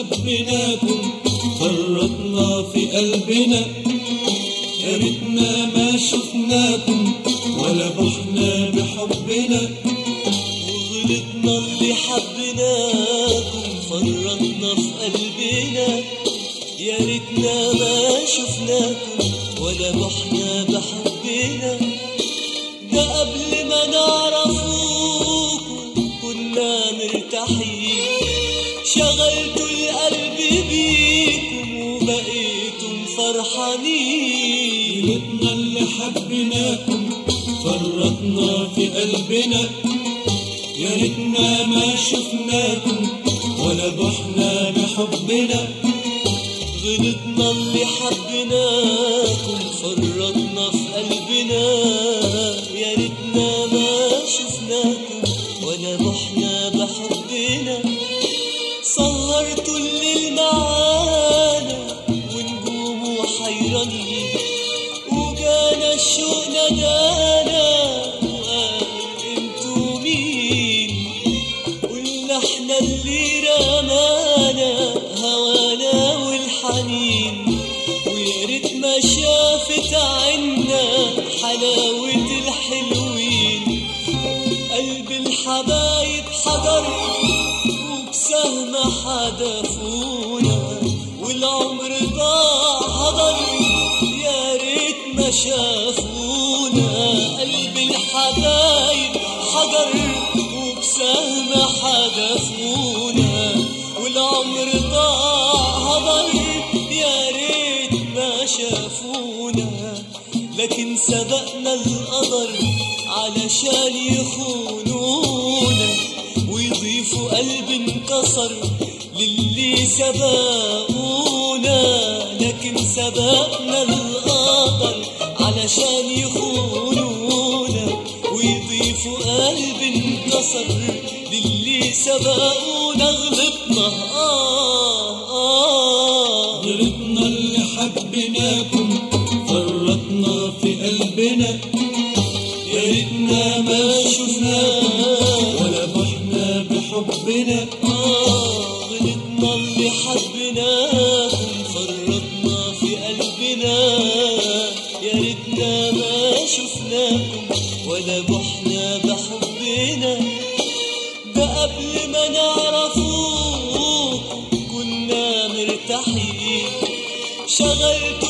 حبيناكم فرطنا في قلبنا يا ريتنا ما شفناكم ولا بحنا بحبنا وغلطنا اللي حبيناكم فرطنا في قلبنا يا ريتنا ما شفناكم ولا بحنا بحبنا ده قبل ما نعرفوكم كنا مرتاحين شغلتوا القلب بيكم وبقيتم فرحانين غلطنا اللي حبيناكم فرطنا في قلبنا يا ريتنا ما شفناكم ولا بحنا بحبنا غلطنا اللي حبيناكم فرطنا في قلبنا يا ريتنا ما شفناكم ولا بحنا بحبنا سهرتوا الليل معانا ونجومه حيرانين وجانا الشوق نادانا وقال انتوا مين قلنا احنا اللي رمانا هوانا والحنين ويا ريت ما شافت عنا حلاوة الحلوين قلب الحبايب حضر وبسهم حدفونا والعمر ضاع هدر يا ريت ما شافونا قلب الحبايب حجر وبسهم حدفونا والعمر ضاع هدر يا ريت ما شافونا لكن سبقنا القدر علشان يخونونا ويضيفوا قلب انكسر للي سبقونا لكن سبقنا القدر علشان يخونونا ويضيفوا قلب انكسر للي سبقونا غلطنا آه آه غلطنا اللي حبيناكم فرطنا في قلبنا يا ريتنا ما شفناكم ولا بحنا بحبنا آه غلطنا اللي حبيناكم فرطنا في قلبنا يا ريتنا ما شفناكم ولا بحنا بحبنا ده قبل ما نعرفوكم كنا مرتاحين شغلتوا